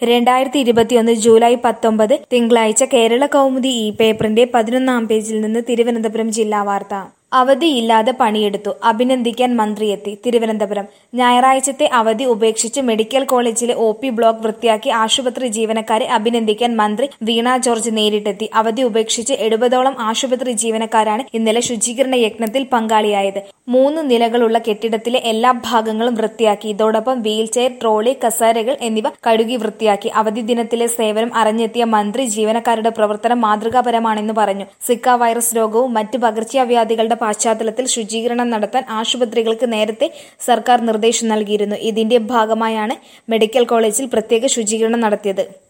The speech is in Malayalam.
രണ്ടായിരത്തി ഇരുപത്തിയൊന്ന് ജൂലൈ പത്തൊമ്പത് തിങ്കളാഴ്ച കേരള കൗമുദി ഈ പേപ്പറിന്റെ പതിനൊന്നാം പേജിൽ നിന്ന് തിരുവനന്തപുരം ജില്ലാ വാർത്ത അവധിയില്ലാതെ പണിയെടുത്തു അഭിനന്ദിക്കാൻ മന്ത്രിയെത്തി തിരുവനന്തപുരം ഞായറാഴ്ചത്തെ അവധി ഉപേക്ഷിച്ച് മെഡിക്കൽ കോളേജിലെ ഒ പി ബ്ലോക്ക് വൃത്തിയാക്കി ആശുപത്രി ജീവനക്കാരെ അഭിനന്ദിക്കാൻ മന്ത്രി വീണ ജോർജ് നേരിട്ടെത്തി അവധി ഉപേക്ഷിച്ച് എഴുപതോളം ആശുപത്രി ജീവനക്കാരാണ് ഇന്നലെ ശുചീകരണ യജ്ഞത്തിൽ പങ്കാളിയായത് മൂന്ന് നിലകളുള്ള കെട്ടിടത്തിലെ എല്ലാ ഭാഗങ്ങളും വൃത്തിയാക്കി ഇതോടൊപ്പം വീൽചെയർ ട്രോളി കസേരകൾ എന്നിവ കഴുകി വൃത്തിയാക്കി അവധി ദിനത്തിലെ സേവനം അറിഞ്ഞെത്തിയ മന്ത്രി ജീവനക്കാരുടെ പ്രവർത്തനം മാതൃകാപരമാണെന്ന് പറഞ്ഞു സിക്ക വൈറസ് രോഗവും മറ്റ് പകർച്ചവ്യാധികളുടെ പശ്ചാത്തലത്തിൽ ശുചീകരണം നടത്താൻ ആശുപത്രികൾക്ക് നേരത്തെ സർക്കാർ നിർദ്ദേശം നൽകിയിരുന്നു ഇതിന്റെ ഭാഗമായാണ് മെഡിക്കൽ കോളേജിൽ പ്രത്യേക ശുചീകരണം നടത്തിയത്